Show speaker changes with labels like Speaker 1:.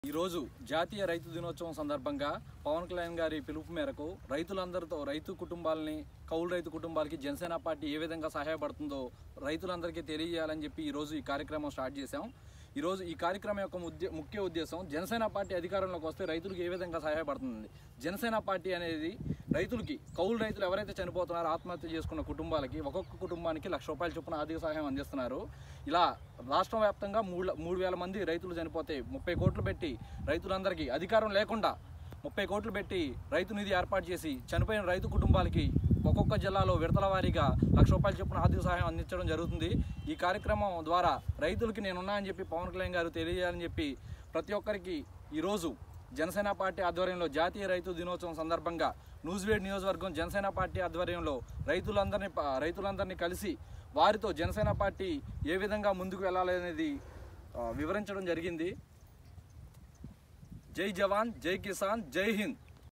Speaker 1: ఈరోజు జాతీయ రైతు దినోత్సవం సందర్భంగా పవన్ కళ్యాణ్ గారి పిలుపు మేరకు రైతులందరితో రైతు కుటుంబాలని కౌలు రైతు కుటుంబాలకి జనసేన పార్టీ ఏ విధంగా సహాయపడుతుందో రైతులందరికీ తెలియజేయాలని చెప్పి ఈరోజు ఈ కార్యక్రమం స్టార్ట్ చేశాం ఈరోజు ఈ కార్యక్రమం యొక్క ఉద్దే ముఖ్య ఉద్దేశం జనసేన పార్టీ అధికారంలోకి వస్తే రైతులకు ఏ విధంగా సహాయపడుతుంది జనసేన పార్టీ అనేది రైతులకి కౌలు రైతులు ఎవరైతే చనిపోతున్నారో ఆత్మహత్య చేసుకున్న కుటుంబాలకి ఒక్కొక్క కుటుంబానికి లక్ష రూపాయల చొప్పున ఆర్థిక సహాయం అందిస్తున్నారు ఇలా రాష్ట్ర వ్యాప్తంగా మూడు మూడు వేల మంది రైతులు చనిపోతే ముప్పై కోట్లు పెట్టి రైతులందరికీ అధికారం లేకుండా ముప్పై కోట్లు పెట్టి రైతు నిధి ఏర్పాటు చేసి చనిపోయిన రైతు కుటుంబాలకి ఒక్కొక్క జిల్లాలో విడతల వారీగా లక్ష రూపాయల చొప్పున ఆర్థిక సహాయం అందించడం జరుగుతుంది ఈ కార్యక్రమం ద్వారా రైతులకి నేనున్నా అని చెప్పి పవన్ కళ్యాణ్ గారు తెలియజేయాలని చెప్పి ప్రతి ఒక్కరికి ఈరోజు జనసేన పార్టీ ఆధ్వర్యంలో జాతీయ రైతు దినోత్సవం సందర్భంగా న్యూజివేడ్ నియోజకవర్గం జనసేన పార్టీ ఆధ్వర్యంలో రైతులందరినీ ప- రైతులందరినీ కలిసి వారితో జనసేన పార్టీ ఏ విధంగా ముందుకు వెళ్ళాలి అనేది ఆ, వివరించడం జరిగింది జై జవాన్ జై కిసాన్ జై హింద్